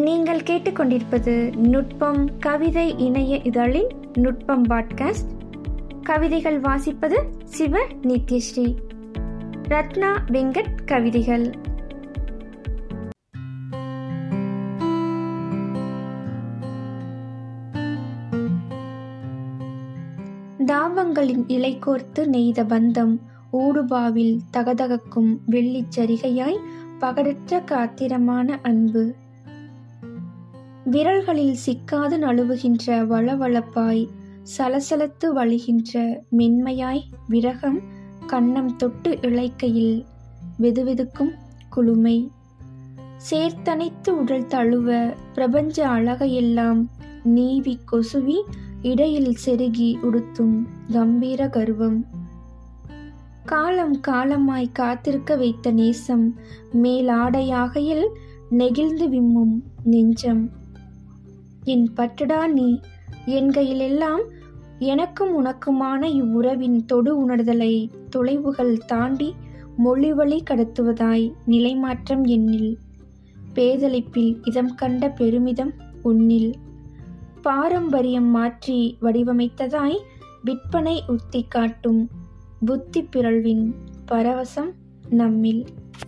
நீங்கள் கேட்டுக்கொண்டிருப்பது நுட்பம் கவிதை இணைய இதழின் நுட்பம் பாட்காஸ்ட் கவிதைகள் வாசிப்பது சிவ நித்யஸ்ரீ ரத்னா வெங்கட் கவிதைகள் தாவங்களின் இலை கோர்த்து நெய்த பந்தம் ஊடுபாவில் தகதகக்கும் வெள்ளிச் சரிகையாய் பகடற்ற காத்திரமான அன்பு விரல்களில் சிக்காது நழுவுகின்ற வளவளப்பாய் சலசலத்து வழிகின்ற மென்மையாய் விரகம் கன்னம் தொட்டு இழைக்கையில் வெதுவெதுக்கும் குளுமை சேர்த்தனைத்து உடல் தழுவ பிரபஞ்ச அழகையெல்லாம் நீவி கொசுவி இடையில் செருகி உடுத்தும் கம்பீர கர்வம் காலம் காலமாய் காத்திருக்க வைத்த நேசம் மேலாடையாகையில் நெகிழ்ந்து விம்மும் நெஞ்சம் என் பட்டடா நீ என்கையிலெல்லாம் எனக்கும் உனக்குமான இவ்வுறவின் தொடு உணர்தலை தொலைவுகள் தாண்டி மொழிவழி கடத்துவதாய் நிலைமாற்றம் எண்ணில் பேதலிப்பில் இதம் கண்ட பெருமிதம் உன்னில் பாரம்பரியம் மாற்றி வடிவமைத்ததாய் விற்பனை உத்தி காட்டும் புத்தி பிறழ்வின் பரவசம் நம்மில்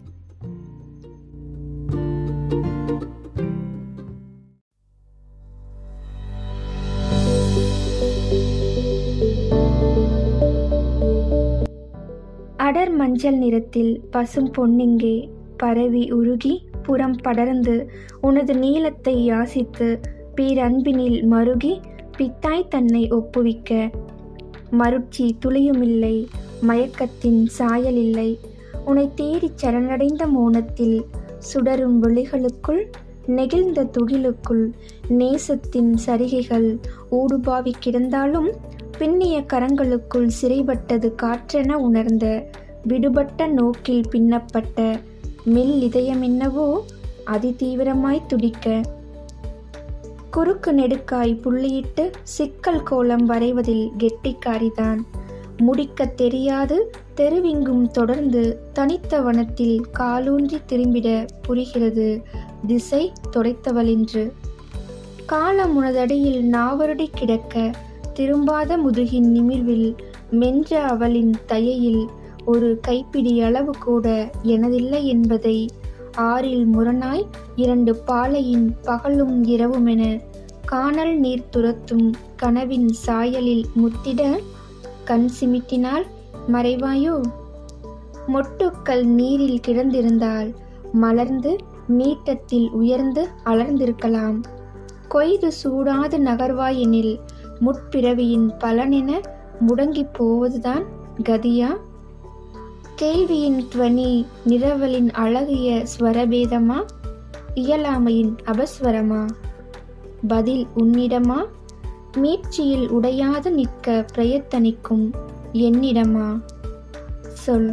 அடர் மஞ்சள் நிறத்தில் பசும் பொன்னிங்கே பரவி உருகி புறம் படர்ந்து உனது நீளத்தை யாசித்து பேரன்பினில் மருகி பித்தாய் தன்னை ஒப்புவிக்க மருட்சி துளியுமில்லை மயக்கத்தின் சாயலில்லை உன்னை தேடிச் சரணடைந்த மோனத்தில் சுடரும் விழிகளுக்குள் நெகிழ்ந்த துகிலுக்குள் நேசத்தின் சரிகைகள் ஊடுபாவி கிடந்தாலும் பின்னிய கரங்களுக்குள் சிறைப்பட்டது காற்றென உணர்ந்த விடுபட்ட நோக்கில் பின்னப்பட்ட மெல்லிதயமென்னவோ அதிதீவிரமாய் துடிக்க குறுக்கு நெடுக்காய் புள்ளியிட்டு சிக்கல் கோலம் வரைவதில் கெட்டிக்காரிதான் முடிக்கத் தெரியாது தெருவிங்கும் தொடர்ந்து தனித்த வனத்தில் காலூன்றி திரும்பிட புரிகிறது திசை தொலைத்தவளென்று காலம் உனதடியில் நாவருடி கிடக்க திரும்பாத முதுகின் நிமிர்வில் மென்ற அவளின் தயையில் ஒரு கைப்பிடி அளவு கூட எனதில்லை என்பதை ஆறில் முரணாய் இரண்டு பாலையின் பகலும் இரவுமென காணல் நீர் துரத்தும் கனவின் சாயலில் முத்திட கண் சிமிட்டினால் மறைவாயோ மொட்டுக்கள் நீரில் கிடந்திருந்தால் மலர்ந்து நீட்டத்தில் உயர்ந்து அலர்ந்திருக்கலாம் கொய்து சூடாது நகர்வாயெனில் முற்பிறவியின் பலனென முடங்கிப் போவதுதான் கதியா கேள்வியின் துவனி நிரவலின் அழகிய ஸ்வரபேதமா இயலாமையின் அபஸ்வரமா பதில் உன்னிடமா மீட்சியில் உடையாது நிற்க பிரயத்தனிக்கும் என்னிடமா சொல்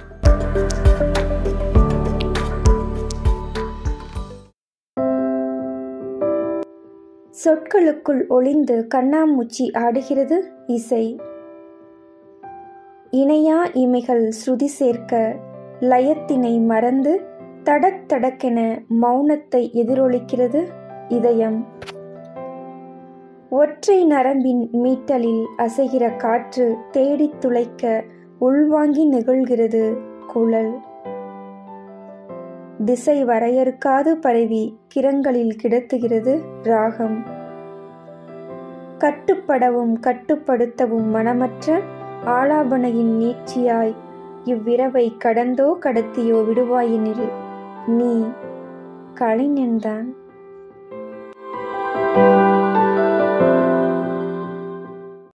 சொற்களுக்குள் ஒளிந்து கண்ணாமூச்சி ஆடுகிறது இசை இணையா இமைகள் ஸ்ருதி சேர்க்க லயத்தினை மறந்து தடக் தடக்கென மௌனத்தை எதிரொலிக்கிறது இதயம் ஒற்றை நரம்பின் மீட்டலில் அசைகிற காற்று தேடித் துளைக்க உள்வாங்கி நிகழ்கிறது குழல் திசை வரையறுக்காது பரவி கிரங்களில் கிடத்துகிறது ராகம் கட்டுப்படவும் கட்டுப்படுத்தவும் மனமற்ற ஆலாபனையின் நீட்சியாய் இவ்விரவை கடந்தோ கடத்தியோ விடுவாயினில் நீ கலைஞன்தான்